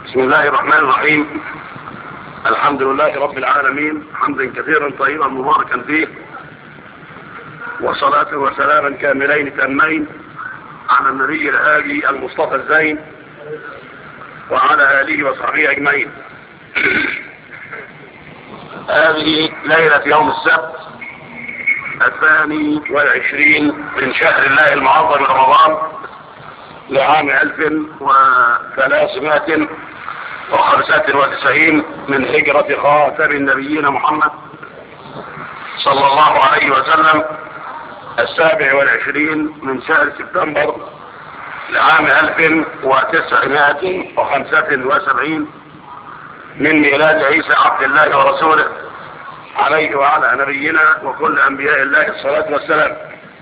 بسم الله الرحمن الرحيم الحمد لله رب العالمين حمدا كثيرا طيبا مباركا فيه وصلاة وسلاما كاملين تامين على النبي الهادي المصطفى الزين وعلى آله وصحبه أجمعين هذه ليلة يوم السبت الثاني والعشرين من شهر الله المعظم رمضان لعام ألف وثلاثمائة وخمسة وتسعين من هجرة خاتم النبيين محمد صلى الله عليه وسلم السابع والعشرين من شهر سبتمبر لعام ألف وتسعمائة وخمسة وسبعين من ميلاد عيسى عبد الله ورسوله عليه وعلى نبينا وكل أنبياء الله الصلاة والسلام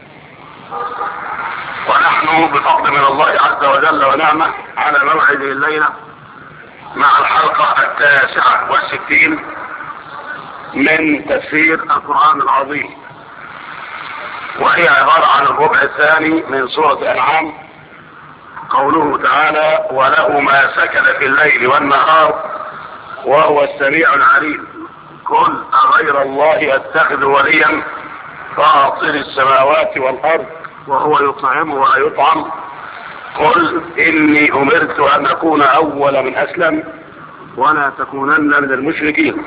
ونحن بفضل من الله عز وجل ونعمة على موعد الليلة مع الحلقة التاسعة والستين من تفسير القرآن العظيم وهي عبارة عن الربع الثاني من سورة أنعام قوله تعالى وله ما سكن في الليل والنهار وهو السميع العليم قل أغير الله أتخذ وليا فاطر السماوات والأرض وهو يطعم ولا يطعم قل إني أمرت أن أكون أول من أسلم ولا تكونن من المشركين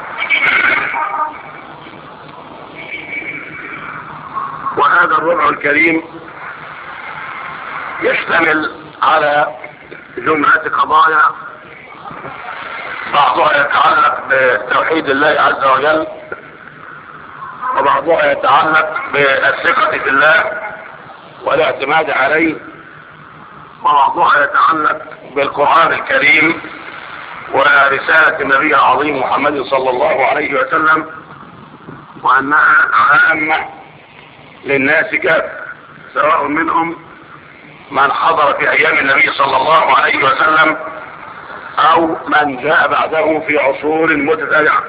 وهذا الربع الكريم يشتمل على جملة قضايا بعضها يتعلق بتوحيد الله عز وجل وبعضها يتعلق بالثقة في الله والاعتماد عليه وبعضها يتعلق بالقرآن الكريم ورسالة النبي العظيم محمد صلى الله عليه وسلم وأنها عامة للناس كافة سواء منهم من حضر في أيام النبي صلى الله عليه وسلم أو من جاء بعده في عصور متتابعة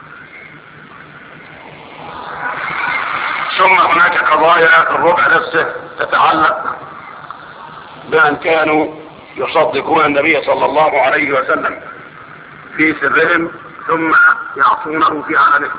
ثم هناك قضايا الربع نفسه تتعلق بأن كانوا يصدقون النبي صلى الله عليه وسلم في سرهم ثم يعصونه في علنهم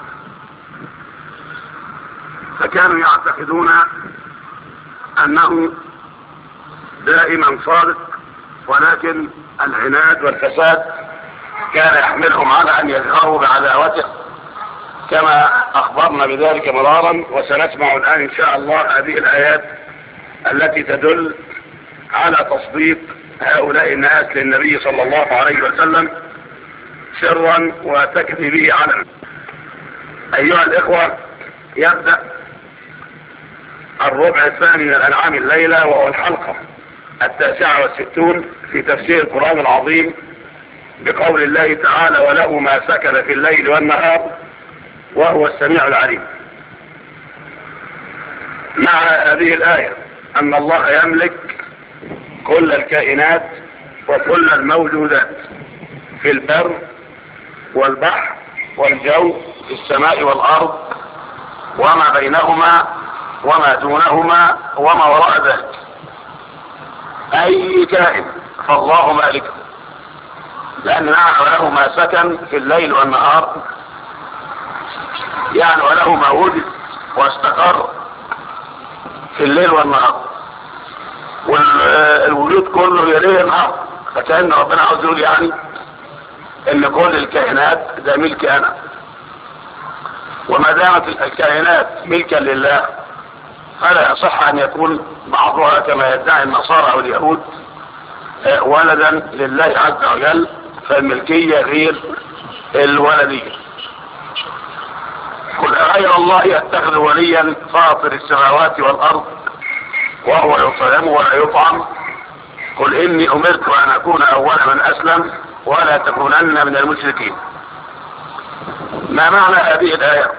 فكانوا يعتقدون أنه دائما صادق ولكن العناد والفساد كان يحملهم على أن يظهروا بعداوته كما أخبرنا بذلك مرارا وسنسمع الآن إن شاء الله هذه الآيات التي تدل على تصديق هؤلاء الناس للنبي صلى الله عليه وسلم سرا وتكذيبه علنا أيها الإخوة يبدأ الربع الثاني من الأنعام الليلة وهو الحلقة التاسعة والستون في تفسير القرآن العظيم بقول الله تعالى وله ما سكن في الليل والنهار وهو السميع العليم مع هذه الآية أن الله يملك كل الكائنات وكل الموجودات في البر والبحر والجو في السماء والأرض وما بينهما وما دونهما وما وراء ذلك أي كائن فالله مالكه لأن معنى وله ما سكن في الليل والنهار يعني وله ما وجد واستقر في الليل والنهار والوجود كله يليه النهار فكأن ربنا عاوز يقول يعني ان كل الكائنات ده ملكي انا وما دامت الكائنات ملكا لله فلا يصح ان يكون بعضها كما يدعي النصارى او اليهود ولدا لله عز وجل فالملكية غير الولدية قل غير الله يتخذ وليا فاطر السماوات والارض وهو يطعم ولا يطعم قل اني امرت ان اكون اول من اسلم ولا تكونن من المشركين ما معنى هذه الايه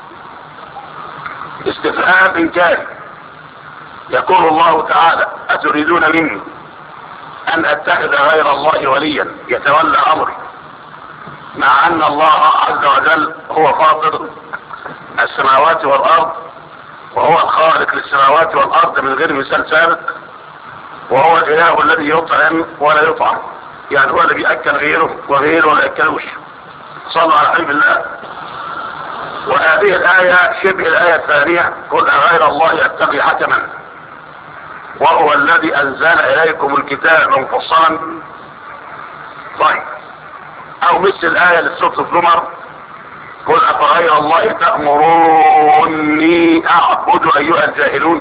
استفهام انكاري يقول الله تعالى اتريدون مني ان اتخذ غير الله وليا يتولى امري مع ان الله عز وجل هو فاطر السماوات والارض وهو الخالق للسماوات والارض من غير مثال سابق وهو الاله الذي يطعم ولا يطعم يعني هو اللي بيأكل غيره وغيره ما يأكلوش صلوا على حبيب الله وهذه الآية شبه الآية الثانية قل غير الله يتقي حكما وهو الذي أنزل إليكم الكتاب مفصلا طيب أو مثل الآية لسورة الزمر قل أفغير الله تأمروني أعبد أيها الجاهلون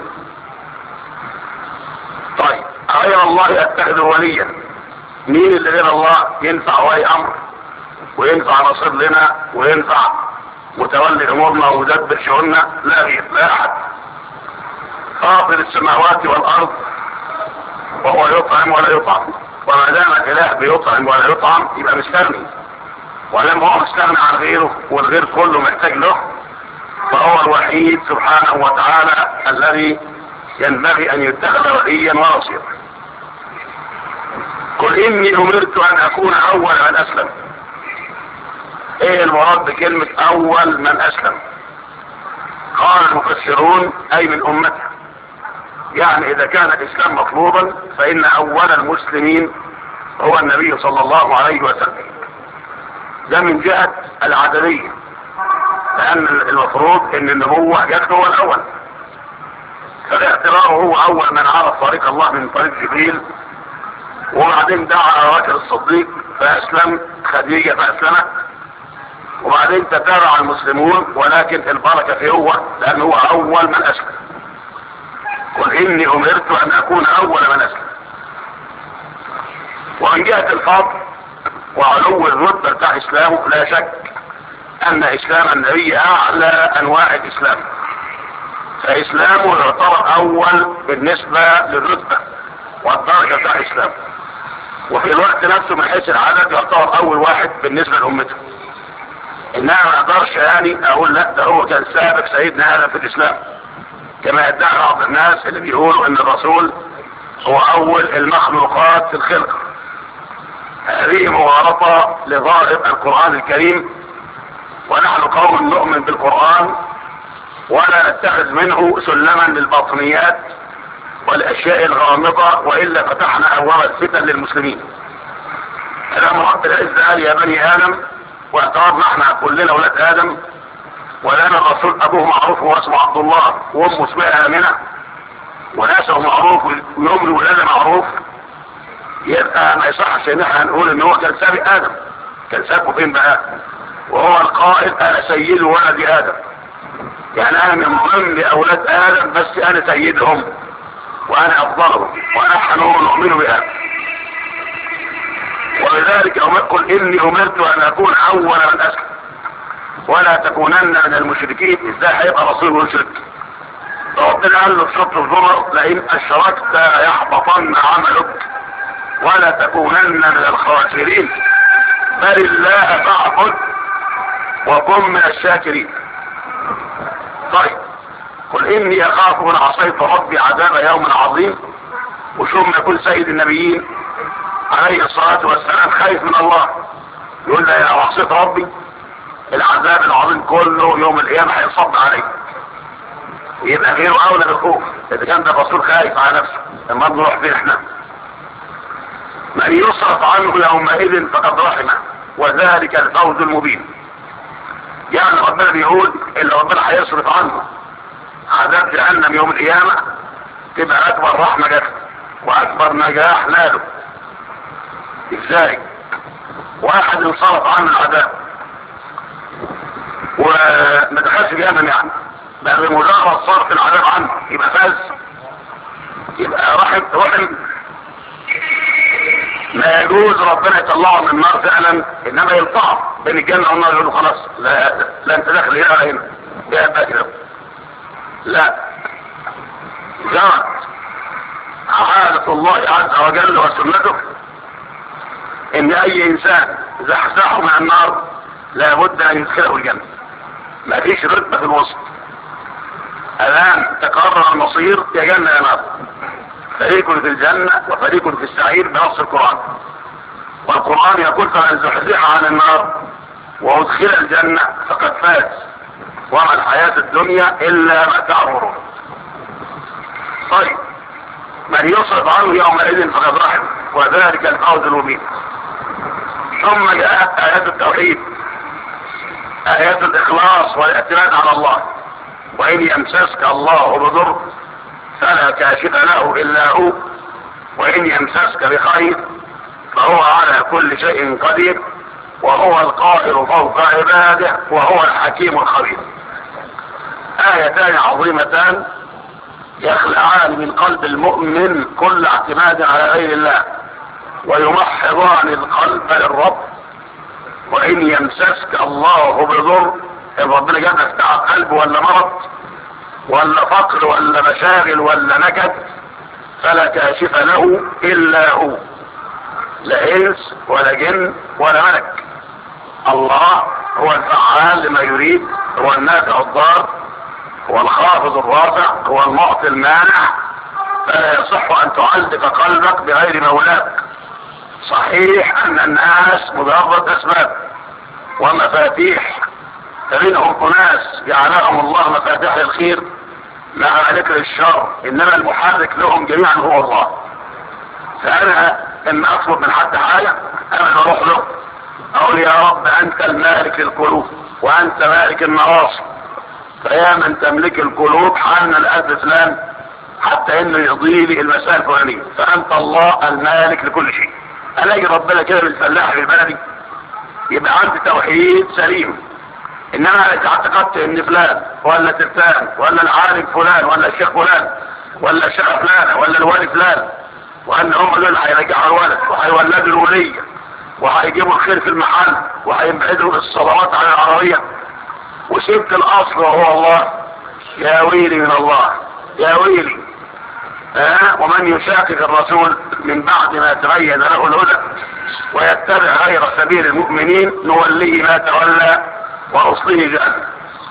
طيب غير الله أتخذ وليا مين اللي غير الله ينفع ولي أمر وينفع نصير لنا وينفع متولي امورنا ومدبر شؤوننا لا غير لا احد فاطر السماوات والارض وهو يطعم ولا يطعم وما دام الاله بيطعم ولا يطعم يبقى مستغني ولما هو مستغني عن غيره والغير كله محتاج له فهو الوحيد سبحانه وتعالى الذي ينبغي ان يتخذ وليا ونصيرا قل اني امرت ان اكون اول من اسلم ايه المراد بكلمة اول من اسلم قال المفسرون اي من امته يعني اذا كان الاسلام مطلوبا فان اول المسلمين هو النبي صلى الله عليه وسلم ده من جهة العددية لان المفروض ان النبوة جت هو الاول فالاعتبار هو اول من عرف طريق الله من طريق جبريل وبعدين دعا ابو بكر الصديق فاسلم خديجة فاسلمت وبعدين تتابع المسلمون ولكن البركة في هو لأنه هو أول من أسلم قل إني أمرت أن أكون أول من أسلم ومن جهة الفضل وعلو الرتبة بتاع إسلامه لا شك أن إسلام النبي أعلى أنواع الإسلام فإسلامه يعتبر أول بالنسبة للرتبة والدرجة بتاع إسلامه وفي الوقت نفسه من حيث العدد يعتبر أول واحد بالنسبة لأمته انها ما اقدرش يعني اقول لا ده هو كان سابق سيدنا ادم في الاسلام كما يدعي بعض الناس اللي بيقولوا ان الرسول هو اول المخلوقات في الخلق هذه مغالطة لظاهر القرآن الكريم ونحن قوم نؤمن بالقرآن ولا نتخذ منه سلما للباطنيات والاشياء الغامضة والا فتحنا ابواب الفتن للمسلمين كلام رب العزة قال يا بني ادم واعترضنا احنا كلنا اولاد ادم ولنا الرسول ابوه معروف واسمه عبد الله وامه اسمها امنه وناسه معروف ويوم الولاده معروف يبقى ما يصحش ان احنا نقول ان هو كان سابق ادم كان سابقه فين بقى وهو القائل انا سيد ولد ادم يعني انا من ضمن اولاد ادم بس انا سيدهم وانا افضلهم ونحن نؤمن بادم ولذلك قل اني امرت ان اكون اول من اسلم ولا تكونن من المشركين ازاي هيبقى رسول مشرك ربنا قال له في سوره الزمر لئن اشركت يحبطن عملك ولا تكونن من الخاسرين بل الله فاعبد وكن من الشاكرين طيب قل اني اخاف ان عصيت ربي عذاب يوم عظيم وشوف ما يكون سيد النبيين عليه الصلاة والسلام خايف من الله يقول لي لو عصيت ربي العذاب العظيم كله يوم القيامة هيصب عليه يبقى غيره اولى بالخوف اذا كان ده الرسول خايف على نفسه لما نروح فين احنا من يصرف عنه يومئذ فقد رحمه وذلك الفوز المبين يعني ربنا بيقول اللي ربنا هيصرف عنه عذاب جهنم يوم القيامة تبقى اكبر رحمة جت واكبر نجاح ناله ازاي واحد انصرف عن العذاب وما دخلش جهنم يعني بقى بمجرد صرف العذاب عنه يبقى فاز يبقى رحم رحم ما يجوز ربنا يطلعه من النار فعلا انما يلقاه بين الجنه والنار يقول له خلاص لا لا انت داخل هنا هنا يا بقى كده لا جرت عادة الله عز وجل وسنته ان اي انسان زحزحه من النار لابد ان يدخله الجنة ما فيش رتبة في الوسط الان تقرر المصير يا جنة يا نار فريق في الجنة وفريق في السعير بنص القرآن والقرآن يقول فمن زحزح عن النار وادخل الجنة فقد فاز وما الحياة الدنيا الا متاع غرور طيب من يصرف عنه يومئذ فقد رحم وذلك الفوز المبين ثم جاءت آيات التوحيد آيات الإخلاص والاعتماد على الله وإن يمسسك الله بضر فلا كاشف له إلا هو وإن يمسسك بخير فهو على كل شيء قدير وهو القاهر فوق عباده وهو الحكيم الخبير آيتان عظيمتان يخلعان من قلب المؤمن كل اعتماد على غير الله ويمحضان القلب للرب وإن يمسسك الله بضر إن ربنا جاب لك تعب قلب ولا مرض ولا فقر ولا مشاغل ولا نكد فلا كاشف له إلا هو لا إنس ولا جن ولا ملك الله هو الفعال لما يريد هو النافع الضار هو الخافض الرافع هو المعطي المانع فلا يصح ان تعلق قلبك بغير مولاك صحيح ان الناس مجرد اسباب ومفاتيح فمنهم اناس جعلهم الله مفاتيح للخير مع ذكر الشر انما المحرك لهم جميعا هو الله فانا ان اطلب من حد حاجه انا اروح له اقول يا رب انت المالك للقلوب وانت مالك النواصي فيا من تملك القلوب حن القلب فلان حتى انه يقضي لي المسائل الفلانيه فانت الله المالك لكل شيء الاقي ربنا كده بالفلاح في البلدي يبقى عندي توحيد سليم انما اذا اعتقدت ان فلان ولا تلتان ولا العالم فلان ولا الشيخ فلان ولا الشيخ فلان ولا الوالي فلان وان هم دول هيرجعوا الولد وهيولدوا الوليه وهيجيبوا الخير في المحل وهيبعدوا الصلوات عن العربيه وسبت الاصل وهو الله يا ويلي من الله يا ويلي آه ومن يشاقق الرسول من بعد ما تبين له الهدى ويتبع غير سبيل المؤمنين نوليه ما تولى واصله جهنم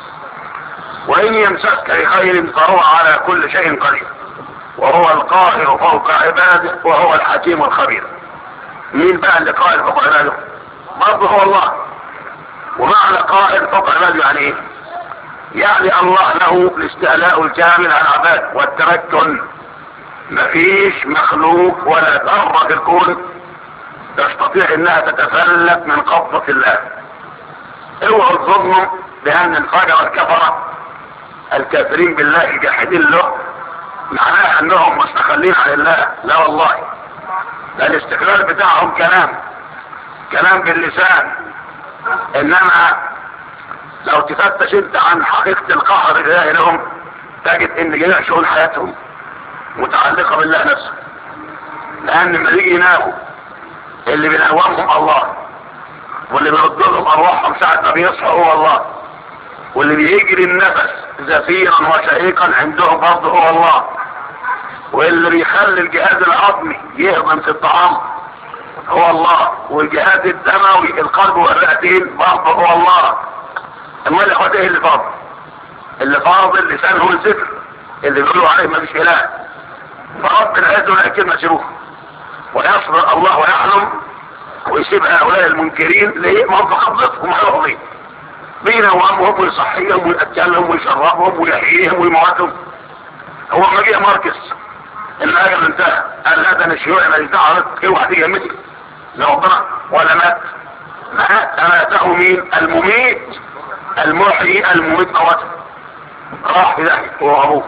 وان يمسسك بخير فهو على كل شيء قدير وهو القاهر فوق عباده وهو الحكيم الخبير مين بقى اللي قاهر فوق عباده برضه هو الله ومعنى قائل فوق عباده يعني ايه يعني الله له الاستعلاء الكامل على العباد والتمكن مفيش مخلوق ولا ذره في الكون تستطيع انها تتفلت من قبضة الله اوعوا تظنوا بان الفجر الكفرة الكافرين بالله الجاحدين له معناها انهم مستقلين عن الله لا والله ده الاستقلال بتاعهم كلام كلام باللسان انما لو تفتش انت عن حقيقة القهر الالهي لهم تجد ان جميع شؤون حياتهم متعلقة بالله نفسه لان لما يجي يناموا اللي بينومهم الله واللي بيرد لهم ارواحهم ساعة ما بيصحوا هو الله واللي بيجري النفس زفيرا وشهيقا عندهم برضه هو الله واللي بيخلي الجهاز العظمي يهضم في الطعام هو الله والجهاز الدموي القلب والرئتين برضه هو الله امال يا اخواتي ايه اللي فاضل اللي فاضل اللسان هو الذكر اللي بيقولوا عليه ما فيش اله فرب العزة ولا كلمة شروف ويصبر الله ويعلم ويسيب هؤلاء المنكرين ليه ما هم قبضتهم هيقضي بينا وامهم ويصحيهم ويأكلهم ويشربهم ويحييهم ويموتهم هو ما جه ماركس الاجل انتهى قال لا ده انا شيوعي ماليش دعوه بك اوعى تيجي جنبي لا ربنا ولا مات مات اماته مين المميت المحيي المميت موته راح في داهيه هو ابوه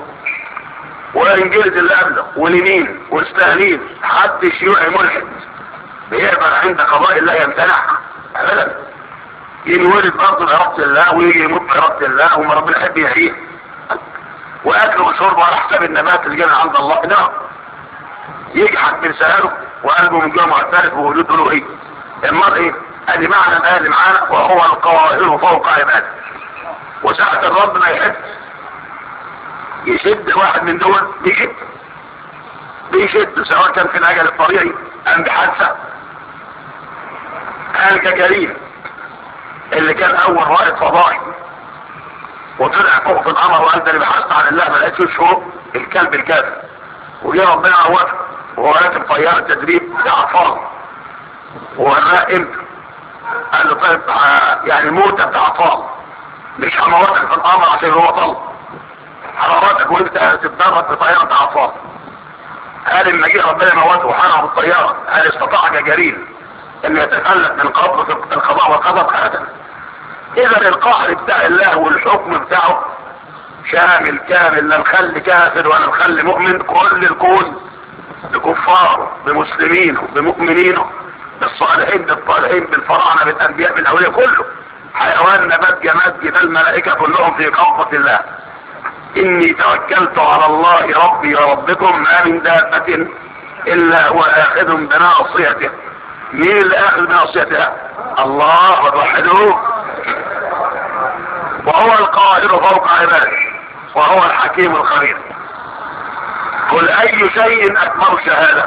وانجلز اللي قبله واليمين والستالين حد شيوعي ملحد بيقبل عند قضاء الله يمتنع ابدا ينولد برضه بإرادة الله ويجي يموت بإرادة الله وما ربنا يحب يحييه واكل وشرب على حساب النبات اللي جانا عند الله ده يجحد بلسانه وقلبه من جوه معترف بوجود الوهيه المرء ايه ادي معنى الايه اللي معانا وهو القاهر فوق عباده وساعة الرب ما يحب يشد واحد من دول بيشد بيشد سواء كان في الاجل الطبيعي ام بحادثه كان ككريم اللي كان اول رائد فضائي وطلع فوق في القمر وقال ده اللي بحثت عن الله ما لقيتش فوق الكلب الكافر وجه ربنا عوضه وهو راكب طياره تدريب بتاع اطفال ووراه امتى قال له طيب يعني موتة بتاع اطفال مش هموتك في القمر عشان هو طل حرارتك وانت تتدرب في طياره بتاع اطفال قال لما جه ربنا موته وحرم الطياره هل استطاع جريل ان يتخلف من قبضة القضاء والقدر ابدا اذا القهر بتاع الله والحكم بتاعه شامل كامل لا نخلي كافر ولا نخلي مؤمن كل الكون بكفاره بمسلمينه بمؤمنينه بالصالحين بالطالحين بالفراعنه بالانبياء بالاولياء كله حيوان نبات جماد جبال ملائكه كلهم في قبضه الله اني توكلت على الله ربي وربكم ما من دابه الا هو اخذ بناصيته مين اللي اخذ بناصيتها الله وتوحدوه وهو القاهر فوق عباده وهو الحكيم الخبير قل اي شيء اكبر شهادة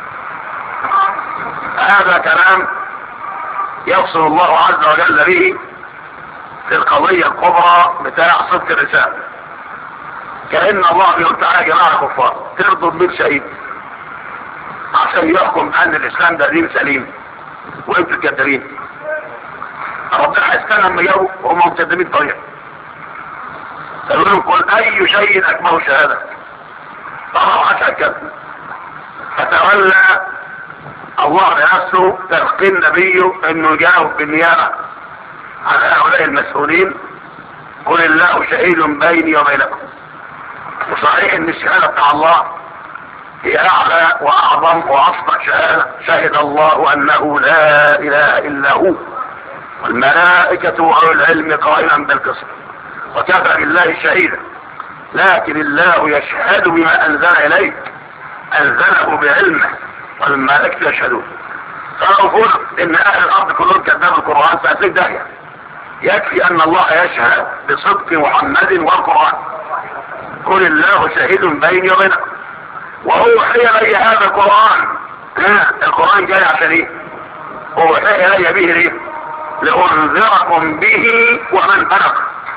هذا كلام يفصل الله عز وجل به في القضية الكبرى بتاع صدق الرسالة كأن الله بيقول تعالى يا جماعة كفار ترضوا بمين شهيد عشان يحكم ان الاسلام ده دين سليم وانتوا كذابين ربنا هيستنى لما يجوا وهم مكذبين طريق قالوا لهم قل اي شيء اكبر شهاده طبعا عشان كده فتولى الله بنفسه تلقين نبيه انه يجاوب بالنيابه عن هؤلاء المسؤولين قل الله شهيد بيني وبينكم وصحيح ان الشهاده بتاع الله هي اعلى واعظم واصدق شهاده شهد الله انه لا اله الا هو والملائكه واولو العلم قائما بالقسط وكفى بالله شهيدا لكن الله يشهد بما انزل اليك انزله بعلمه والملائكه يشهدون فلو قلت ان اهل الارض كلهم كذبوا القران فاتيك داهيه يكفي ان الله يشهد بصدق محمد والقران قل الله شهيد بيني وبينكم واوحي الي هذا القران ها القران جاي عشان ايه اوحي الي به ليه لانذركم به ومن بلغ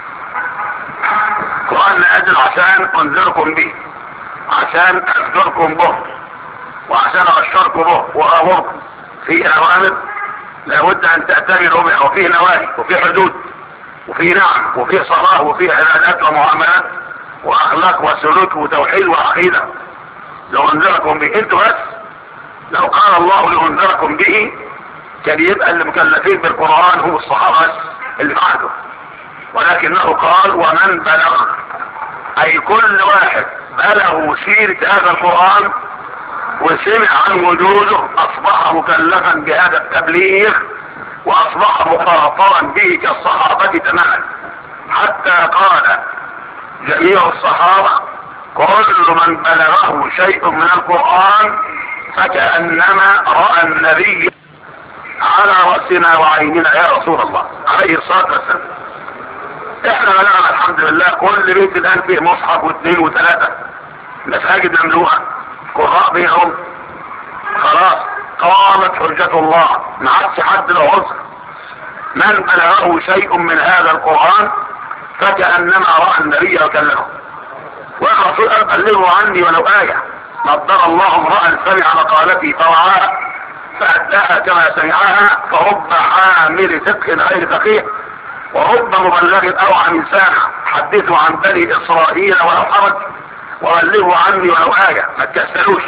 القران نازل عشان انذركم به عشان اذكركم به وعشان ابشركم به وامركم في اوامر لابد ان تأتمروا بها وفيه نواهي وفيه حدود وفيه نعم وفيه صلاة وفيه عبادات ومعاملات واخلاق وسلوك وتوحيد وعقيدة لو انذركم به انتوا بس لو قال الله لانذركم به كان يبقى المكلفين بالقرآن هم الصحابة بس اللي بعده ولكنه قال ومن بلغ اي كل واحد بلغوا سيرة هذا القرآن وسمع عن وجوده اصبح مكلفا بهذا التبليغ واصبح مخاطرا به كالصحابة تماما حتى قال جميع الصحابة كل من بلغه شيء من القرآن فكأنما رأى النبي على رأسنا وعيننا يا رسول الله عليه الصلاة والسلام احنا بلغنا الحمد لله كل بيت الان فيه مصحف واثنين وثلاثة مساجد مملوءة قراء بيهم خلاص قامت حجة الله ما عادش حد له عذر من بلغه شيء من هذا القرآن فكأنما رأى النبي وكلمه والرسول قال بلغوا عني ولو آية نضر الله امرأ سمع مقالتي فوعاها فأداها كما سمعها فرب حامل فقه غير فقيه ورب مبلغ اوعى من ساخ حدثوا عن بني اسرائيل ولو حرج وبلغوا عني ولو آية ما تكسلوش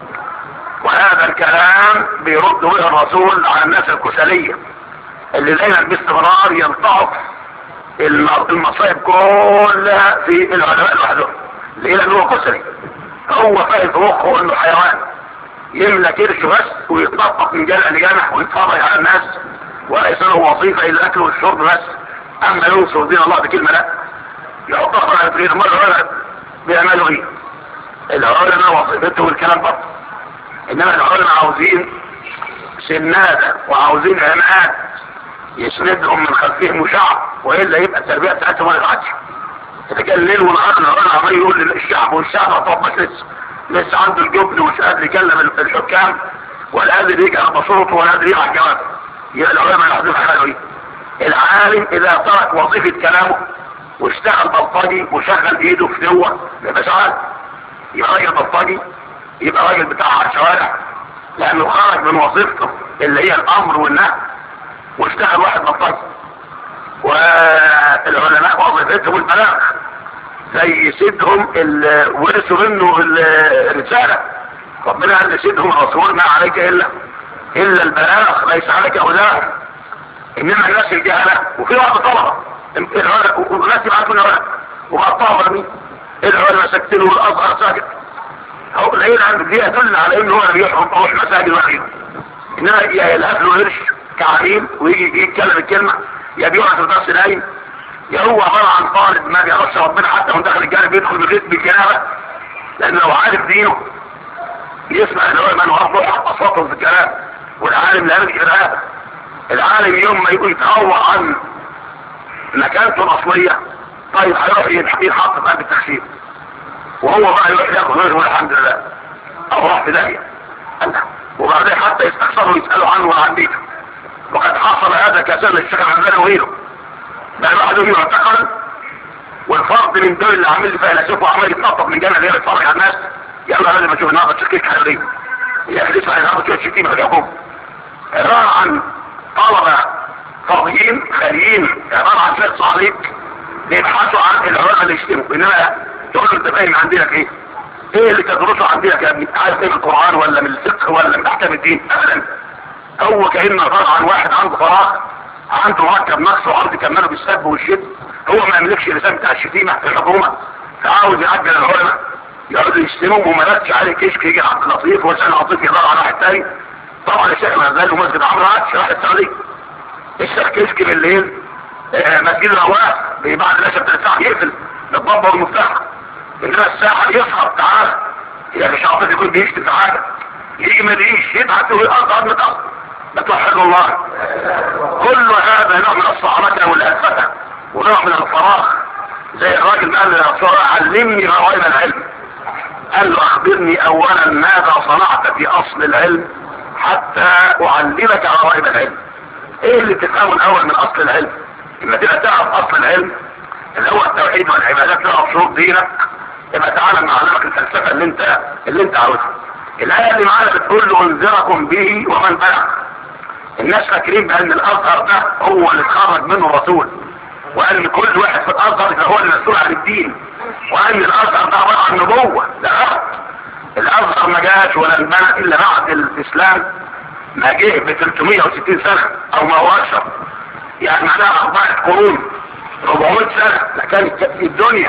وهذا الكلام بيرد به الرسول على الناس الكسلية اللي دايما باستمرار يلتعط المصائب كلها في العلماء لوحدهم ليه هو كسلي هو فاهم في مخه انه حيوان يملى كرش بس ويتنطط من جنح لجنح ويتفرج على الناس وليس له وظيفة الا الاكل والشرب بس اما يوصف دين الله بكلمة لا يحطها على تريد مرة ولا بيعملوا ايه العلماء وظيفتهم الكلام برضه انما العلماء عاوزين سنادة وعاوزين عماد يسندهم من خلفهم وشعب والا يبقى التربية بتاعتهم ما ينفعش اذا كان ليل ونهار العلماء عمال يقول للشعب والشعب طب بس لسه لسه عنده الجبن ومش قادر يكلم الحكام ولا قادر يجعل بصوته ولا قادر يبعت جواب يبقى العلماء يحضروا حاله ايه العالم اذا ترك وظيفة كلامه واشتغل بلطجي وشغل ايده في دوة يبقى شغال يبقى راجل بلطجي يبقى راجل بتاع شوارع لانه خرج من وظيفته اللي هي الامر والنهي واشتغل واحد بلطجي والعلماء وظيفتهم البلاغ زي سيدهم اللي ورثوا منه الرسالة ربنا قال لسيدهم الرسول ما عليك الا الا البلاغ ليس عليك اوزار انما الناس الجهله وفي بعض طلبه والناس يبعثوا لنا وبقى الطلبه مين؟ العلماء ساكتين والازهر ساكت هو العين عنده دي يدل على انه هو اللي بيحرم طول المساجد وغيره انما يلهف له قرش كعميل ويجي يتكلم الكلمه يا بيقعد في الدرس نايم يا هو عباره عن طالب ما بيعرفش ربنا حتى وانت داخل الجانب بيدخل بالغيث بالجنابه لان لو عارف دينه يسمع العلماء ويروح اصواتهم في الكلام والعالم لا يمشي هذا العالم يوم ما يكون يتهوى عن مكانته الاصليه طيب هيروح يتحط في قلب التخسير وهو بقى يروح ياخذ غيره الحمد لله او راح في داهيه وبعدين حتى يستخسروا يسالوا عنه وعن بيته وقد حصل هذا كسر الشيخ الحمداني وغيره بقى الواحد يجي يعتقل والفرد من دول اللي عامل لي فيلسوف وعمال يتنطط من جنة غير يتفرج على الناس يلا لازم اشوف النهارده تشكيك حرية يا اخي اسمع النهارده شويه شتيمه في الحكومه عباره عن طلبه فاضيين خاليين عباره عن شويه صعيد بيبحثوا عن العلماء اللي يشتموا انما تقول له انت فاهم عندنا ايه؟ ايه اللي تدرسه عندنا يا ابني؟ عايز ايه من القران ولا من الفقه ولا من احكام الدين؟ ابدا هو كانه عباره عن واحد عنده فراغ عنده مركب نقص وعرض يكمله بالسب والشد هو ما يملكش اللسان بتاع الشتيمه في الحكومه فعاوز يعجل العلماء يقعدوا يشتموا وما مالكش عليه كشك يجي عبد اللطيف ولسان لطيف يدور على واحد تاني طبعا الشيخ غزال ومسجد عمرو عادش راح التعليق الشيخ كشك بالليل آه مسجد الرواح بعد العشاء بتاع الساعه يقفل الضبه والمفتاح انما الساحه يصحى تعالى يا مش عاطف يكون بيشتم في حاجه يجي ما يجيش يبعت له الارض قبل الارض بتوحد الله كل هذا نوع من الصعركه والهفته ونوع من الفراغ زي الراجل ما قال للرسول علمني غرائب العلم قال له اخبرني اولا ماذا صنعت في اصل العلم حتى اعلمك غرائب العلم ايه اللي تفهمه الاول من اصل العلم اما تبقى تعرف اصل العلم اللي هو التوحيد والعبادات تعرف شروط دينك يبقى تعالى نعلمك الفلسفه اللي انت اللي انت عاوزها الايه اللي معانا بتقول له انذركم به ومن بلغ الناس فاكرين بان الازهر ده هو اللي اتخرج منه الرسول وان كل واحد في الازهر هو المسؤول عن الدين وان الازهر ده عباره عن نبوه لا الازهر ما جاش ولا انبنى الا بعد الاسلام ما جه ب 360 سنه او ما هو اكثر يعني معناها اربعه قرون 400 سنه لا كانت في الدنيا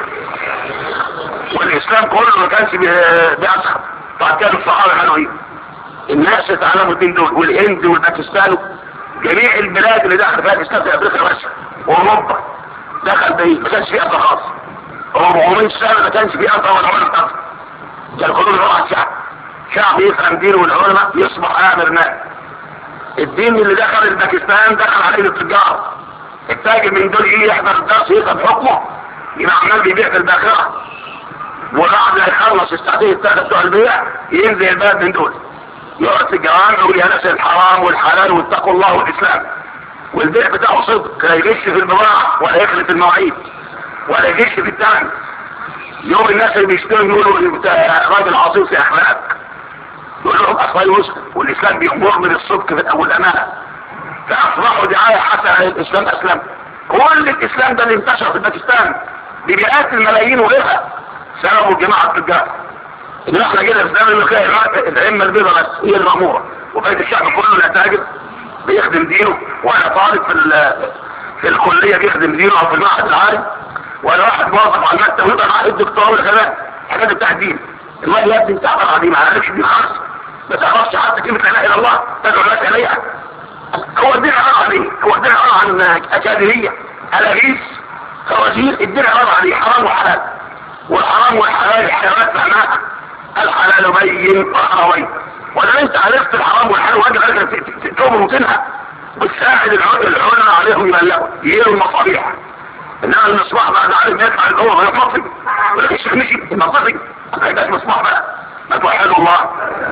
والاسلام كله ما كانش بيأسخر طب كانوا الصحابه كانوا ايه؟ الناس اتعلموا الدين دول والهند والباكستان جميع البلاد اللي دخل فيها الاسلام في افريقيا بس واوروبا دخل بيه ما كانش فيه اثر خاص 400 سنه ما كانش فيه اثر ولا علماء اثر كان كلهم روح شعب شعب يفهم دينه والعلماء يصبح امر نائب الدين اللي دخل الباكستان دخل عليه التجار التاجر من دول يجي يحضر الدرس يفهم حكمه يبقى عمال بيبيع في الباخره وبعد ما يخلص الساعتين الثلاثه بتوع البيع ينزل الباب من دول يقعد في الجوامع ويقول يا ناس الحرام والحلال واتقوا الله والاسلام والبيع بتاعه صدق لا يغش في البضاعة ولا يخلف المواعيد ولا يغش في الثمن يوم الناس اللي بيشتروا يقولوا انت راجل عظيم في اخلاقك يقول لهم اخواني مسلم والاسلام بيأمرني بالصدق في الاول امانه فاصبحوا دعايه حسنه للاسلام اسلم كل الاسلام ده اللي انتشر في باكستان بمئات الملايين وغيرها سببه الجماعه التجار ان احنا كده في زمن الملكيه العمه البيضاء بس هي الماموره وبقيه الشعب كله لا تاجر بيخدم دينه وانا طالب في في الكليه بيخدم دينه او في المعهد العالي وانا واحد موظف على المكتب ويبقى معاه الدكتوراه ولا كمان الحاجات بتاع الدين الله يا ابني انت عباره دي ما عرفش دي خالص ما تعرفش حتى كلمه لا اله الا الله تدعو الناس اليها هو الدين عباره عن ايه؟ هو الدين عباره عن اكاديميه الاغيث خوازير الدين عباره عن ايه؟ حرام وحلال والحرام والحلال حيوانات معناها الحلال بين والحرام بين ولا انت عرفت الحرام والحلال واجب عليك تؤمن وتنهى وتساعد العلماء عليهم يبلغوا يجيلوا المصابيح انما المصباح بعد عالم يدفع اللي هو غير مصري ولا الشيخ مشي المصري ما يبقاش مصباح بقى ما توحدوا الله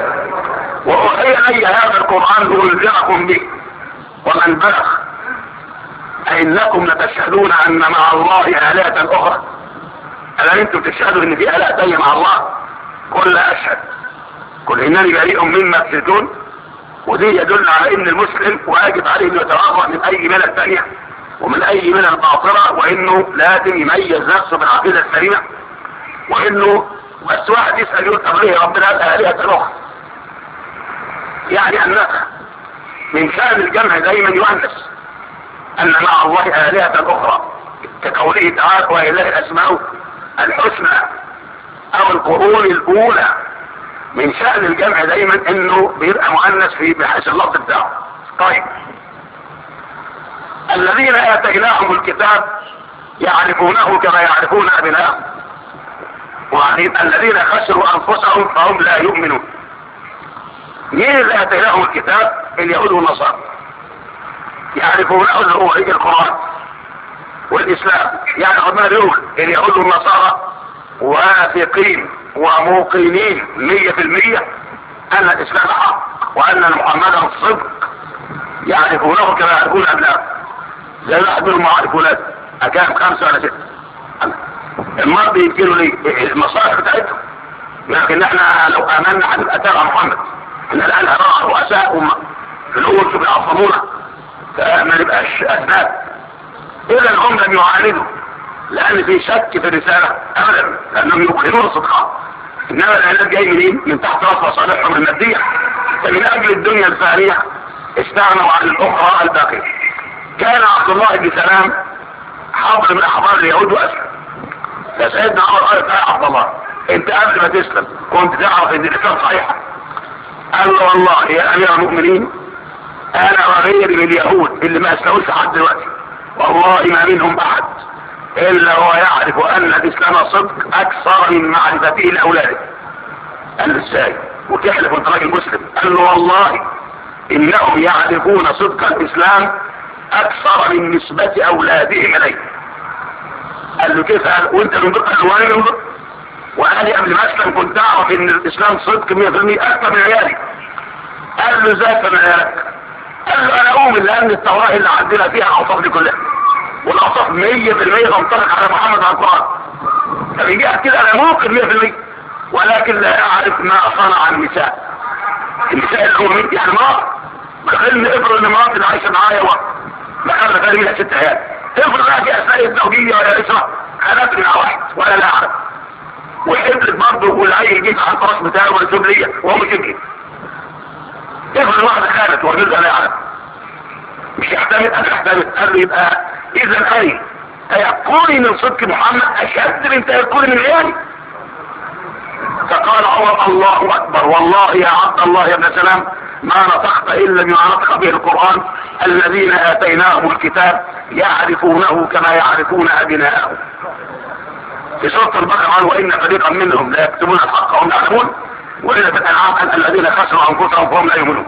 وأوحي لي هذا القرآن لأنذركم به ومن بلغ أئنكم لتشهدون أن مع الله آلهة أخرى ألا أنتم تشهدوا أن في آلهة تانية مع الله قل لا أشهد قل إنني بريء مما تشهدون ودي يدل على ان المسلم واجب عليه انه يتوضا من اي مله ثانيه ومن اي مله باطله وانه لازم يميز نفسه بالعقيده السليمه وانه بس واحد يسال يقول طب ليه ربنا قال الهه اخرى يعني النسخ من شأن الجمع دايما يؤنس أن مع الله آلهة أخرى كقوله تعالى وإله الأسماء الحسنى أو القرون الأولى من شأن الجمع دايما انه بيبقى مؤنث في بحيث اللفظ بتاعه طيب الذين اتيناهم الكتاب يعرفونه كما يعرفون ابناءهم وبعدين الذين خسروا انفسهم فهم لا يؤمنون مين اللي اتيناهم الكتاب اليهود والنصارى يعرفونه اللي هو هي القران والاسلام يعني ما بيقول اليهود والنصارى واثقين وموقنين مية في المية ان الاسلام حق وان محمدا صدق يعرفونه كما يعرفون ابنائهم زي واحد منهم عارف ولاد اكام خمسة ولا ستة المرض يمكنوا لي المصالح بتاعتهم لكن احنا لو امنا هنبقى تبع محمد احنا الان هنرى رؤساء امة في الاول شوف يعصمونا فما نبقاش اسباب اذا هم لم يعاندوا لان في شك في الرسالة ابدا لانهم يوقنون صدقها انما العلاج جاي منين من تحت راس مصالحهم المادية فمن اجل الدنيا الفانية استغنوا عن الاخرى الباقية كان عبد الله بن سلام حافظ من احبار اليهود واسلم فسيدنا عمر قال يا عبد الله انت قبل ما تسلم كنت تعرف ان الاسلام صحيحة قال له والله يا امير المؤمنين انا وغيري من اليهود اللي ما اسلموش لحد دلوقتي والله ما منهم احد الا هو يعرف ان الاسلام صدق اكثر من معرفته لاولاده قال له ازاي وتحلف وانت راجل مسلم قال له والله انهم يعرفون صدق الاسلام اكثر من نسبة اولادهم اليه قال له كيف قال وانت من دول قال له وانا من دول وانا قبل ما اسلم كنت اعرف ان الاسلام صدق 100% اكثر من عيالي قال له ازاي من عيالك قال له انا اؤمن لان التوراه اللي عندنا فيها الاوصاف دي كلها والاوصاف 100% تنطبق على محمد على القران فمن جهه كده انا ممكن 100% ولكن لا اعرف ما صنع النساء النساء الامم يعني ما خلني افرض ان مراتي اللي عايشه معايا ما خلنا بالي منها ست عيال افرض بقى في اثناء الزوجيه ولا اسره خلت مع واحد ولا لا اعرف وحبلت برضه والعيل يجيب على الفراش بتاعه ويسيب ليا وهو مش يمكن افرض واحده خانت وجوزها لا يعرف مش يحتمل ان يحتمل قال له يبقى اذا اي تيقوني من صدق محمد اشد من تيقوني من عيالي فقال عمر الله اكبر والله يا عبد الله يا ابن سلام ما نطقت الا بما نطق به القرآن الذين اتيناهم الكتاب يعرفونه كما يعرفون ابناءهم في سورة البقرة قال وان فريقا منهم لا يكتبون الحق وهم يعلمون واذا في الانعام ان الذين خسروا انفسهم فهم لا يؤمنون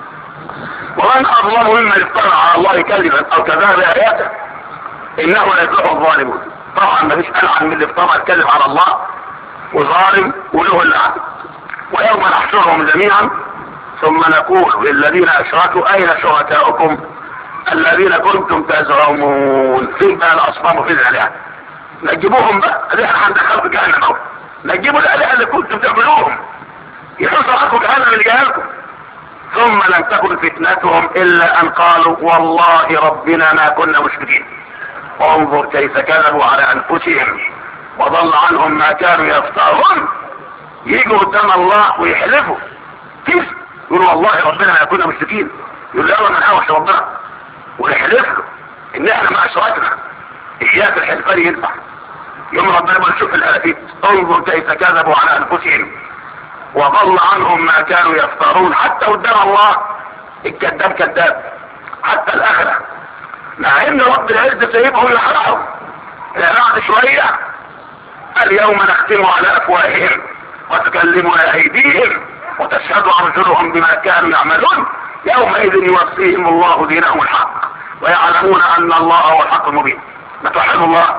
ومن اظلم ممن افترى على الله كذبا او كذب اياته انه لا يفلح الظالمون طبعا ما فيش العن من اللي افترى الكذب على الله وظالم وله اللعن ويوم نحشرهم جميعا ثم نقول للذين اشركوا اين شركاؤكم الذين كنتم تزعمون فين بقى الاصنام وفين الالهه نجيبوهم بقى اللي احنا هندخل في جهنم اهو نجيبوا الالهه اللي كنتم تعملوهم يحوسوا عنكم جهنم اللي جايه لكم ثم لم تكن فتنتهم الا ان قالوا والله ربنا ما كنا مشركين انظر كيف كذبوا على انفسهم وضل عنهم ما كانوا يفترون يجوا قدام الله ويحلفوا كيف يقولوا والله ربنا ما كنا مشركين يقول له ما نحوش ربنا ونحلف له ان احنا ما اشركنا اياك الحلفان ينفع يوم ربنا ما نشوف الالافيت انظر كيف كذبوا على انفسهم وضل عنهم ما كانوا يفترون حتى قدام الله الكذاب كذاب حتى الاخره مع ان رب العزه سيبهم يحرقهم بعد شويه اليوم نختم على افواههم وتكلمنا ايديهم وتشهد ارجلهم بما كانوا يعملون يومئذ يوفيهم الله دينهم الحق ويعلمون ان الله هو الحق المبين نتوحد الله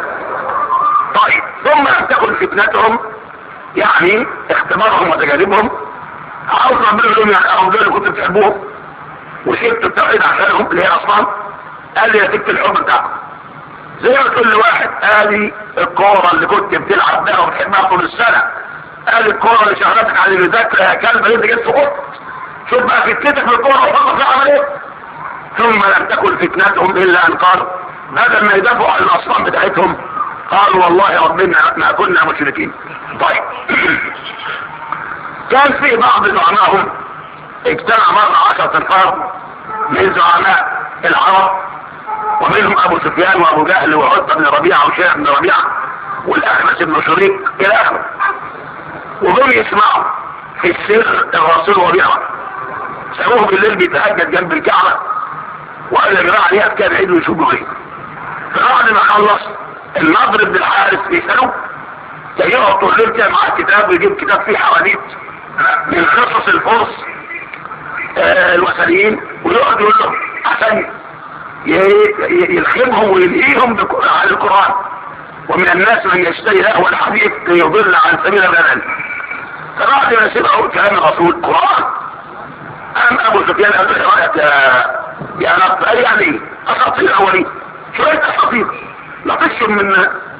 طيب ثم لم تكن فتنتهم يعني اختبارهم وتجاربهم عاوز ربنا يقول لهم يعني اهو دول اللي كنتوا بتحبوهم وسبتوا التوحيد عشانهم اللي هي اصلا قال لي يا ست الحب بتاعكم زي ما تقول لواحد ادي الكوره اللي كنت بتلعب بيها وبتحبها طول السنه ادي الكوره اللي شغلتك على المذاكره يا كلب انت جيت سقطت شوف بقى فتنتك في الكوره وحطك في عمل ايه ثم لم تكن فتنتهم الا ان قالوا بدل ما يدافعوا عن الاصنام بتاعتهم قالوا والله ربنا ما كنا مشركين طيب كان في بعض زعمائهم اجتمع مرة عشرة انفار من زعماء العرب ومنهم ابو سفيان وابو جهل وعتبة بن ربيعة وشيخ بن ربيعة والاخنس بن شريك الى اخره ودول يسمعوا في السر الرسول وبيعه سابوه بالليل بيتهجد جنب الكعبة وقال يا جماعة ليه كان عيد ويشوفوا ايه فبعد ما خلص النضر بن الحارث بيسألوه كان يقعد طول الليل كده مع الكتاب ويجيب كتاب فيه حواديت من قصص الفرس آه الوثنيين ويقعد يقول لهم عشان يلخمهم ويلهيهم على القرآن ومن الناس من يشتري لهو الحديث ليضل عن سبيل الرجال فبعد ما سمعوا كلام الرسول قرآن قام ابو سفيان قال له رايك يا يا نصر قال يعني اساطير الاولين شويه اساطير لا تشم من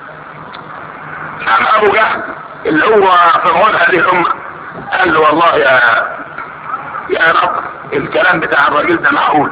قام ابو جهل اللي هو فرعون هذه الامه قال له والله يا يا رب الكلام بتاع الراجل ده معقول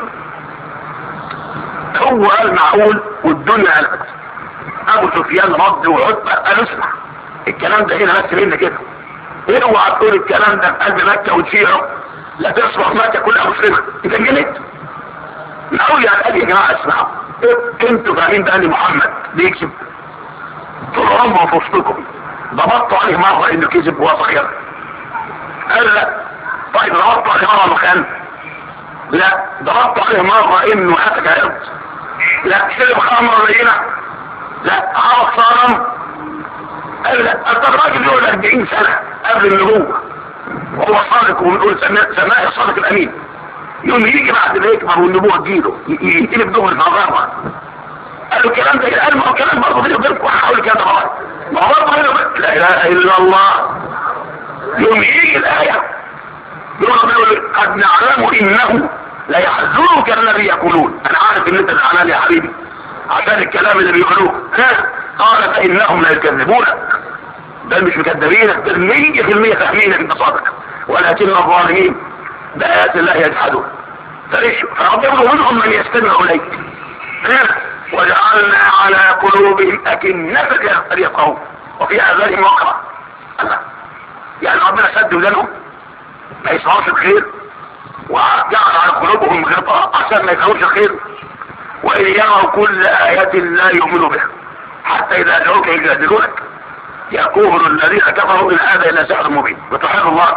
هو قال معقول والدنيا قلبت ابو سفيان رد وعتبه قال اسمع الكلام ده هنا بس مني كده اوعى تقول الكلام ده في قلب مكه وتشيعه لا تصبح مكه كلها مسلمه انت جنيت معقول يعني قال يا جماعه اسمعوا انتوا فاهمين بقى ان محمد بيكذب طول عمره في وسطكم ضبطوا عليه مره انه كذب وهو صغير قال لا طيب ضبطوا عليه مره مكان لا ضربت عليه مرة انه هاتك عرض لا شرب خمر لينا لا عرف صنم قال لا انت الراجل يقول 40 سنة قبل النبوة وهو صادق وبنقول سماه الصادق الامين يوم يجي بعد ما يكبر والنبوة تجيله يقلب دغري في عذابها قال له الكلام ده قال ما هو كلام برضه بيني وبينكم وهحاول كده طبعا ما هو برضه بيني وبينكم لا اله الا الله يوم يجي الايه يقول قد نعلم انه لا يحزنك الذي يقولون انا عارف ان انت زعلان يا حبيبي عشان الكلام اللي بيقولوه قال فانهم لا يكذبونك ده مش مكذبينك ده 100% فاهمينك انت صادق ولكن الظالمين بآيات الله يجحدون فربنا منهم من يستمع اليك وجعلنا على قلوبهم أكنة أن يفقهوا وفي آذانهم وقرا الله يعني ربنا سد ودانهم ما يسمعوش الخير وجعل على قلوبهم غطاء عشان ما يفهموش الخير وإن يروا كل آية لا يؤمنوا بها حتى إذا جاءوك يجادلونك يقول الذين كفروا إن هذا إلا سحر مبين وتحر الله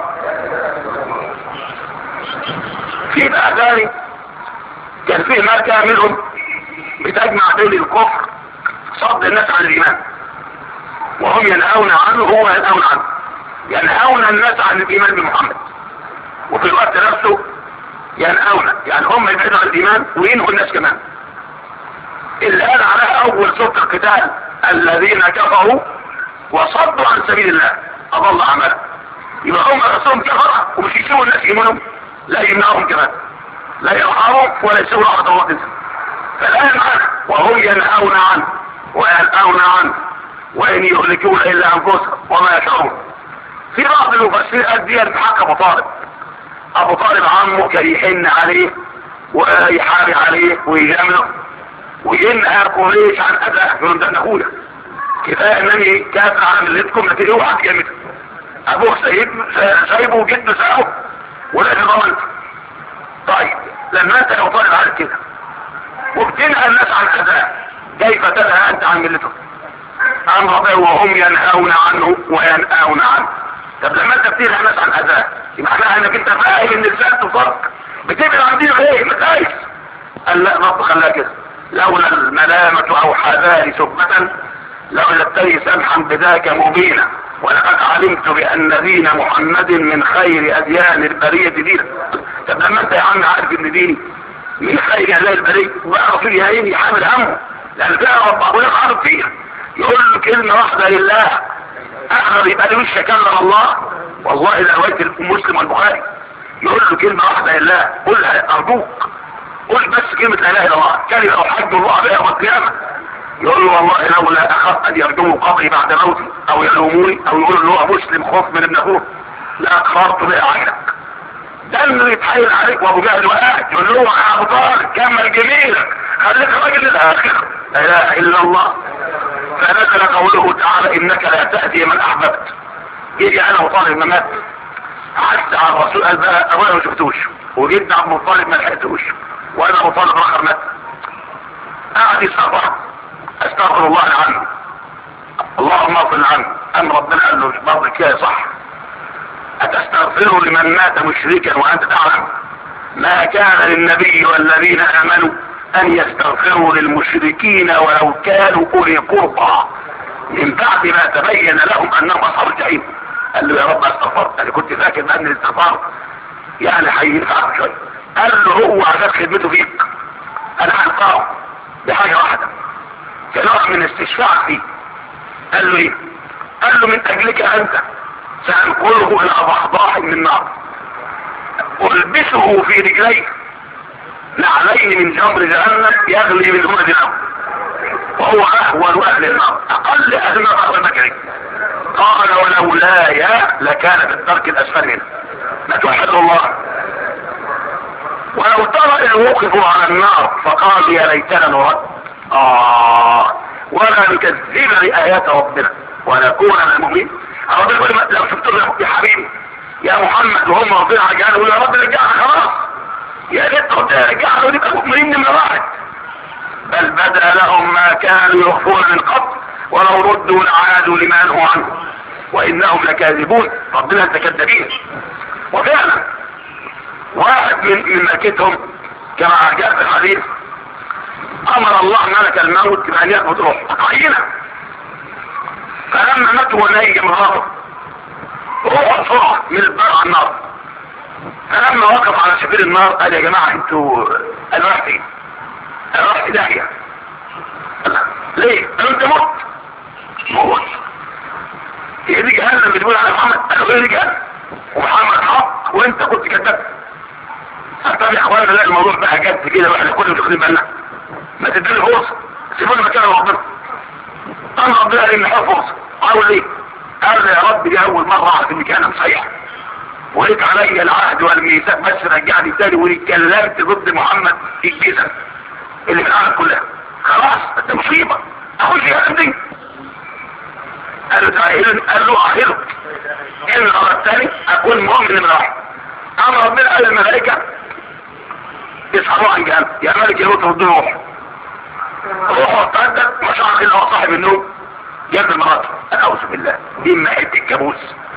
في بقى ثاني كان فيه ماركة منهم بتجمع بين الكفر صد الناس عن الإيمان وهم ينهون عنه هو ينهون عنه ينهون الناس عن الإيمان بمحمد وفي الوقت نفسه ينهون يعني هم يبعدوا عن الإيمان وينهوا الناس كمان اللي قال عليها أول سورة القتال الذين كفروا وصدوا عن سبيل الله أضل عملا يبقى هم رسولهم كفر ومش يسيبوا الناس يمنهم لا يمنعهم كمان لا يرحموا ولا يسيبوا لحظة الله فالآن عنه وهم ينهون عنه وينهون عنه وإن يهلكون إلا أنفسهم وما يشعرون في بعض المفسرين قال دي حق أبو طالب أبو طالب عمه كان يحن عليه ويحارب عليه ويجامله وينهى قريش عن أذى يقولون ده أخويا كفاية أنني كافر على ملتكم لكن اوعى تجامله أبوه سيد سايبه وجده سايبه ولا ضمنت طيب لما أنت لو طالب على كده وبتنهى الناس عن أذى كيف تنهى أنت عن ملتهم عن رضاه وهم ينهون عنه وينهون عنه طب لما انت بتنهى الناس عن اذاه يبقى معناها انك انت فاهم ان الرسالة فرق بتبعد عن دين ايه ما خايف قال لا رب خلاها كده لولا الملامة او حذاري سبة لوجدتني سمحا بذاك مبينا ولقد علمت بان دين محمد من خير اديان البرية دينا طب لما انت يا عم عارف ان ديني من خير اديان البرية وبقى فيها ايه حامل همه لان فيها رب ابويا عارف فيها يقول له كلمة واحدة لله اخر يبقى لي وش كلم الله والله ده رواية المسلم والبخاري يقول له كلمة واحدة لله قولها ارجوك قول بس كلمة لا اله الا الله كلمة او حج الله بها يوم القيامة يقول له والله لولا اخاف ان يرجموا قبري بعد موتي او يلوموني او يقول له هو مسلم خوف من ابن اخوه لا اكفرت بها عينك ده اللي يتحايل عليك وابو جهل وقاعد يقول له يا ابو طالب كمل جميلك خليك راجل للاخر لا اله الا الله فنزل قوله تعالى انك لا تهدي من احببت يجي انا وطالب ما مات عدت على الرسول قال بقى اولا ما شفتوش وجدنا عبد المطلب ما لحقتوش وانا ابو طالب اخر مات قاعد يستغفر استغفر الله عنه اللهم اغفر عنه ام ربنا قال له برضه كده صح اتستغفر لمن مات مشركا وانت تعلم ما كان للنبي والذين امنوا ان يستغفروا للمشركين ولو كانوا اولي قربى من بعد ما تبين لهم انهم اصحاب الجحيم قال له يا رب استغفرت انا كنت فاكر بان الاستغفار يعني هينفعك شويه قال له هو عشان خدمته فيك انا هلقاه بحاجه واحده كنوع من استشفاع فيه قال له ايه قال له من اجلك انت سانقله الى ضحضاح من نار البسه في رجليه نعلين من جمر جهنم يغلي من هنا جناه وهو اهون اهل النار اقل اهل النار المكري قال ولولاي لكان في الدرك الاسفل منه ما توحد الله ولو ترى ان وقفوا على النار فقال يا ليتنا نرد اه ولا نكذب بآيات ربنا ونكون من المؤمنين ربنا يقول لو شفتوا يا حبيبي يا محمد وهم ربنا رجعنا يقول يا رب رجعنا خلاص يا ريت ربنا رجعنا ونبقى مؤمنين من واحد بل بدا لهم ما كانوا يخفون من قبل ولو ردوا لعادوا لما نهوا عنه وانهم لكاذبون ربنا انت كذابين وفعلا واحد من من ملكتهم كما جاء في الحديث امر الله ملك الموت بان ياخذ روحه عينه فلما مات ونيم مراته روحه بسرعه من البر على النار فلما وقف على شفير النار قال يا جماعه انتوا انا رايح فين؟ انا رايح في داهيه ليه؟ قالوا انت مت موت هي دي جهنم بتقول على محمد قالوا ايه دي جهنم ومحمد حق وانت كنت كذاب طب يا اخوانا لا الموضوع بقى جد كده واحنا كلنا واخدين بالنا ما تديني فرصه سيبوني مكان ربنا انا ربنا قال ان حق فرصه قالوا ليه قال يا رب دي اول مره اعرف ان كان صحيح وليك علي العهد والميثاق بس رجعني تاني واتكلمت ضد محمد في الجيزه اللي في العالم كلها خلاص انت مصيبه اخش يا دي قال له تعالى قال له اعهدك ان اردتني اكون مؤمن من واحد اما ربنا قال الملائكه يسحبوا عن جهنم يا ملك يموت رد روح روحه ارتدت ما شاء الا هو صاحب النوم جنب مراته اعوذ بالله دي ما حته الكابوس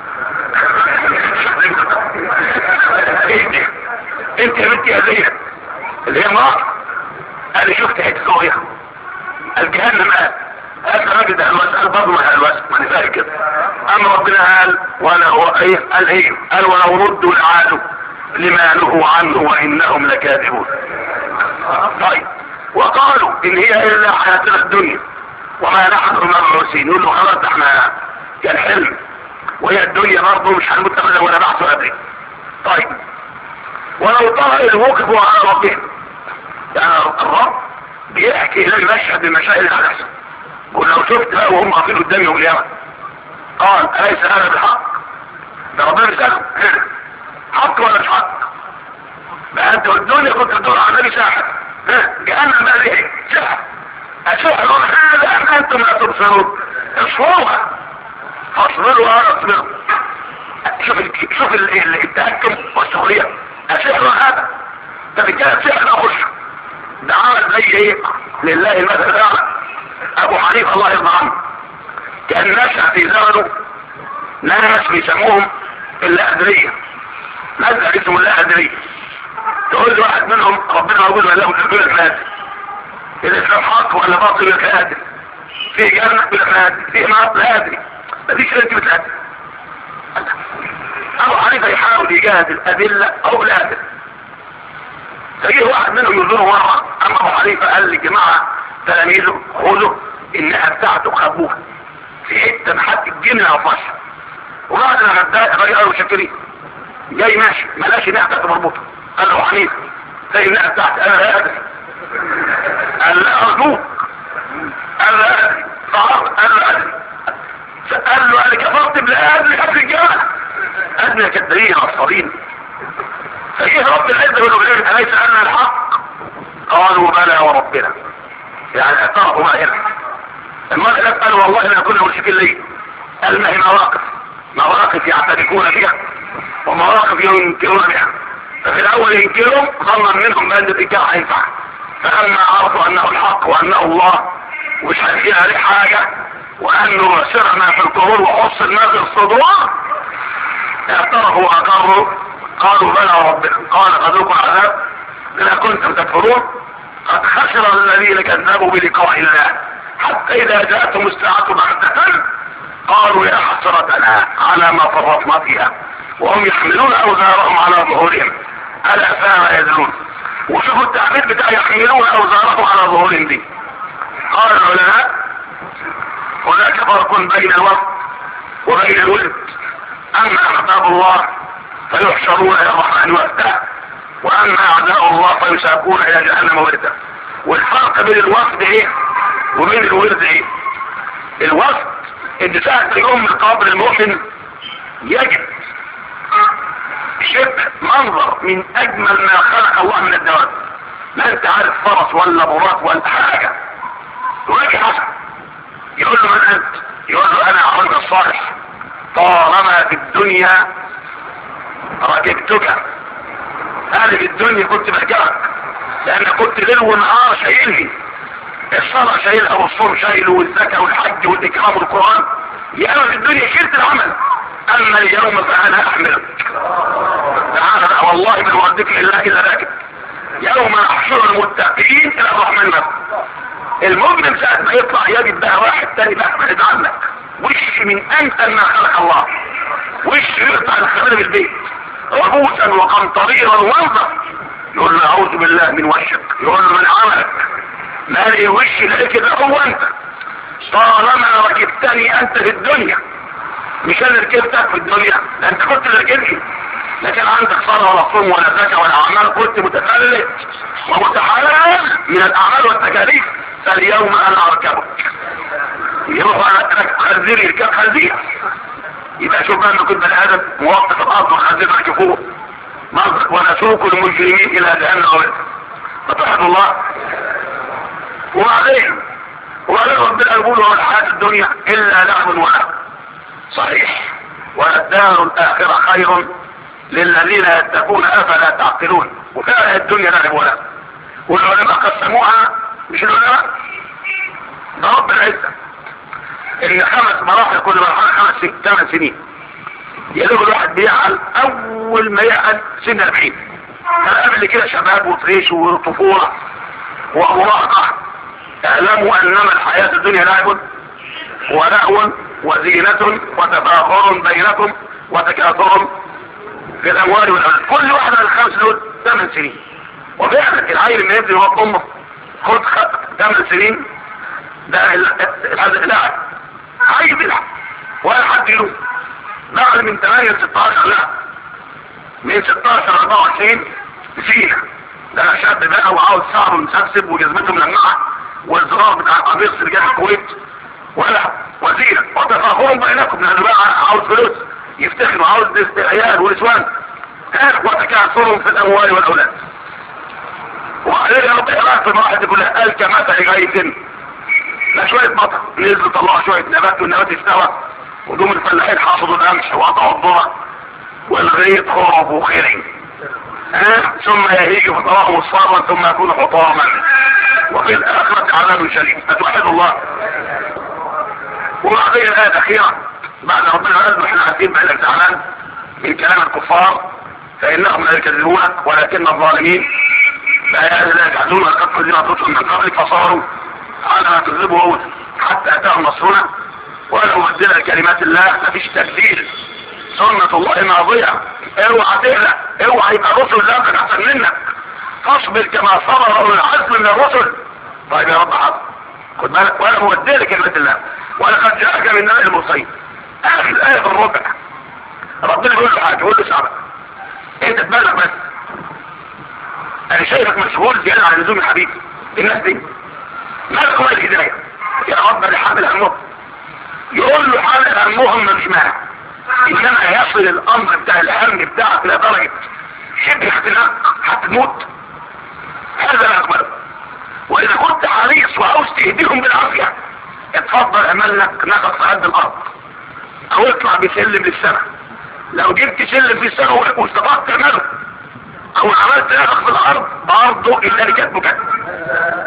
انت يا بنتي يا زينب اللي هي مرات قال لي شفت حته صغيره الجهنم قال قال الراجل ده الوسع قال برضه ما الوسع ما انا فاهم كده اما ربنا قال ولا هو ايه قال ايه قال ولو ردوا لعادوا لما نهوا عنه وانهم لكاذبون طيب وقالوا ان هي الا حياتنا الدنيا وما نحن مبعوثين يقول له خلاص ده احنا كان حلم وهي الدنيا برضه مش هنموت ابدا ولا بعث ابدا طيب ولو ترى ان وقفوا على ربهم يعني الرب بيحكي لنا مشهد من مشاهد اللي هتحصل ولو شفت بقى وهم واقفين قدامي يوم القيامه قال اليس هذا بالحق ده ربنا بيسالهم حق ولا مش حق بقى انت الدنيا كنت تدور على النبي ساحر جهنم بقى ليه سحر السحر هذا ام انتم لا تبصرون اصفروها فاصبروا ولا تصبروا شوف ال شوف ال التهكم والسخريه السحر هذا ده بيتكلم سحر اخش ده عمل زي ايه لله المثل الاعلى ابو حنيفه الله يرضى عنه كان نشأ في زمنه ناس بيسموهم اللاهدريه نزل اسمه اللاهدريه تقول لي واحد منهم ربنا يقول له تقول الفاتح اذا كان حق ولا باطل يبقى قادر في جنة يبقى قادر في نار لا ادري مفيش انت بتقدر ابو حنيفه يحاول يجاهد الادله او لا ادري فجيه واحد منهم يزوره مره اما ابو حنيفه قال للجماعه تلاميذه خذوا انها بتاعته خبوها في حته محط الجنه او فشل وبعد ما غدا الراجل قالوا شاكرين جاي ماشي ملاش انها بتاعته مربوطه قال له حنيفه زي انها بتاعتي انا لا ادري قال لا ارجوك قال لا ادري صعب قال لا ادري قال له انا كفرت بلا ادري خد الجامعه ادري كدرين عصرين فجيه رب العزه يقول له اليس انا الحق قالوا بلى وربنا يعني اعترفوا ما هنا المرء قال والله ما كنا مشركين ليه قال ما هي مواقف مواقف يعترفون بها ومواقف ينكرون بها ففي الاول ينكروا ظنا منهم بان الانكار هينفع فلما عرفوا انه الحق وانه الله ومش هيجي عليه حاجه وانه سرنا في القبور وحص الناس الصدور اعترفوا واقروا قالوا بلى ربنا قال فذوقوا العذاب بما كنتم تكفرون قد خسر الذين كذبوا بلقاء الله حتى اذا جاءتهم الساعه بغته قالوا يا حسرتنا على ما فرطنا فيها وهم يحملون اوزارهم على ظهورهم الا ساء ما يزنون وشوفوا التعبير بتاع يحملون اوزارهم على ظهورهم دي قال العلماء هناك فرق بين الوقت وبين الولد اما احباب الله فيحشرون الى الرحمن وفدا واما اعداء الله فيساقون الى جهنم وردا والفرق بين الوفد ايه وبين الورد ايه الوفد ان ساعة اليوم من قبر المؤمن يجب شبه منظر من اجمل ما خلق الله من الدواب لا انت عارف فرس ولا براق ولا حاجة ويجي حسن يقول له من انت يقول له انا عمل الصالح طالما في الدنيا ركبتك انا في الدنيا كنت بحكرك لان كنت ليل ونهار شايلني الصلاة شايلها والصوم شايله والزكاة والحج والاكرام والقرآن يا انا في الدنيا شلت العمل اما اليوم فانا احملك تعالى بقى والله من وردك لله الا راكب يوم نحشر المتقين الى الرحمن نفسه المؤمن ساعة ما يطلع يجد بقى واحد تاني بقى بعد عنك وش من انت ما خلق الله وش يقطع الخبر بالبيت ربوسا وقنطريرا وانظر يقول له اعوذ بالله من وشك يقول له من عملك ما لي وش لا كده هو انت طالما ركبتني انت في الدنيا مش انا ركبتك في الدنيا ده انت كنت راكبني لكن عندك صلاة ولا صوم ولا زكاة ولا اعمال كنت متفلت ومتحرر من الاعمال والتكاليف فاليوم انا اركبك يروح خنزير يركب خنزير يبقى شوف بقى انه كنت بني ادم موقف الارض والخنزير راكب فوق ونسوق المجرمين الى جهنم ورد فتحت الله وبعدين وبعدين ربنا يقول هو الحياة الدنيا الا لعب ولعب صحيح والدار الاخرة خير للذين يتقون افلا تعقلون وفعلا الدنيا لعب ولعب والعلماء قسموها مش العلماء ده رب العزة ان خمس مراحل كل مرحلة خمس ثمان سنين يدوب الواحد بيعقل اول ما يعقل سن 40 كان قبل كده شباب وطريش وطفولة ومراهقة اعلموا انما الحياة الدنيا لعب ولهو وزينة وتفاخر بينكم وتكاثر في الاموال والاولاد كل واحدة من الخمس دول ثمان سنين وفعلا العيل اللي يبدي وقت امه خد خد ثمان سنين ده هذا لعب عايز يلعب ولا حد يلوم بعد من 8 ل 16 لا من 16 24 زينة ده شاب بقى وعاوز شعره مسبسب وجزمته ملمعة والزرار بتاع قميص رجال الكويت ولا وزينة وتفاخرهم بينكم لانه بقى عاوز فلوس يفتخر وعاوز عيال ونسوان وتكاثرهم في الاموال والاولاد وبعدين يا رب ايه في واحد يقول لك قال كمثل غيث لا شوية مطر نزل طلعوا شوية نبات والنبات استوى ودوم الفلاحين حافظوا القمح وقطعوا الذرة والغيط خرب وخيرين ها ثم يهيج فتراه مصفرا ثم يكون حطاما وفي الآخرة عذاب شديد أتوحد الله وبعدين الآية الأخيرة بعد ربنا قال احنا عارفين بأنك زعلان من كلام الكفار فإنهم لا يكذبونك ولكن الظالمين بآيات لا يجحدون قد كذبت رسل من قبلك فصاروا على ما كذبوا أول حتى أتاهم نصرنا ولو بدل كلمات الله مفيش تبديل سنة الله ماضية اوعى تقلق اوعى يبقى الرسل لابد احسن منك فاصبر كما صبر اولو العزم من الرسل طيب يا رب حق خد بالك ولا مبدل كلمات الله ولقد جاءك من نبأ المرسلين اخر الايه في الربع ربنا يقول له حاجه يقول له شعبك انت تبالغ بس انا شايفك مشغول زياده عن لزوم الحبيب الناس دي مالك هو الهدايه يا رب اللي حامل همهم يقول له حامل همهم مش مانع انما يصل الامر بتاع الهم بتاعك لدرجة شبه اختناق هتموت هذا لا اقبله واذا كنت حريص وعاوز تهديهم بالعافية اتفضل املك نقص قد الارض او اطلع بسلم للسماء لو جبت سلم في السماء واستطعت تعمله او وعملت نفخ في الارض برضه الا اللي كانت مكتب